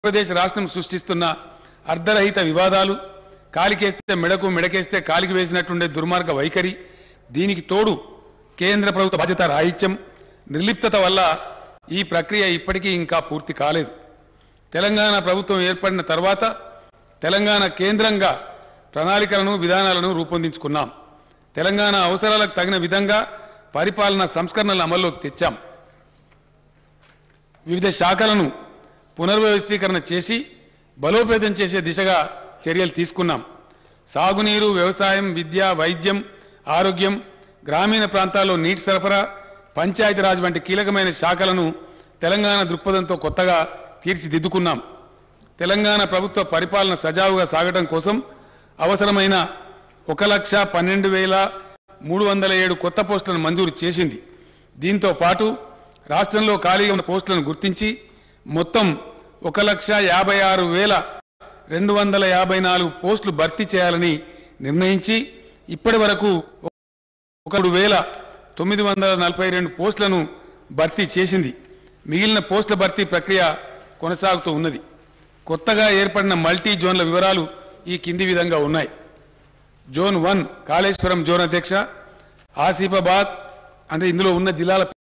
ఆంధ్రప్రదేశ్ రాష్ట్రం సృష్టిస్తున్న అర్ధరహిత వివాదాలు కాలికేస్తే మెడకు మెడకేస్తే కాలికి వేసినట్టుండే దుర్మార్గ వైఖరి దీనికి తోడు కేంద్ర ప్రభుత్వ బాధ్యత రాహిత్యం నిర్లిప్తత వల్ల ఈ ప్రక్రియ ఇప్పటికీ ఇంకా పూర్తి కాలేదు తెలంగాణ ప్రభుత్వం ఏర్పడిన తర్వాత తెలంగాణ కేంద్రంగా ప్రణాళికలను విధానాలను రూపొందించుకున్నాం తెలంగాణ అవసరాలకు తగిన విధంగా పరిపాలన సంస్కరణలు అమల్లోకి తెచ్చాం వివిధ శాఖలను పునర్వ్యవస్థీకరణ చేసి బలోపేతం చేసే దిశగా చర్యలు తీసుకున్నాం సాగునీరు వ్యవసాయం విద్య వైద్యం ఆరోగ్యం గ్రామీణ ప్రాంతాల్లో నీటి సరఫరా పంచాయతీరాజ్ వంటి కీలకమైన శాఖలను తెలంగాణ దృక్పథంతో కొత్తగా తీర్చిదిద్దుకున్నాం తెలంగాణ ప్రభుత్వ పరిపాలన సజావుగా సాగడం కోసం అవసరమైన ఒక లక్ష పన్నెండు వేల మూడు వందల ఏడు కొత్త పోస్టులను మంజూరు చేసింది దీంతో పాటు రాష్ట్రంలో ఖాళీగా ఉన్న పోస్టులను గుర్తించి మొత్తం ఒక లక్ష యాభై ఆరు వేల రెండు వందల యాభై నాలుగు పోస్టులు భర్తీ చేయాలని నిర్ణయించి ఇప్పటి వరకు ఒక వేల తొమ్మిది వందల నలభై రెండు పోస్టులను భర్తీ చేసింది మిగిలిన పోస్టుల భర్తీ ప్రక్రియ కొనసాగుతూ ఉన్నది కొత్తగా ఏర్పడిన మల్టీ జోన్ల వివరాలు ఈ కింది విధంగా ఉన్నాయి జోన్ వన్ కాళేశ్వరం జోన్ అధ్యక్ష ఆసిఫాబాద్ అంటే ఇందులో ఉన్న జిల్లాల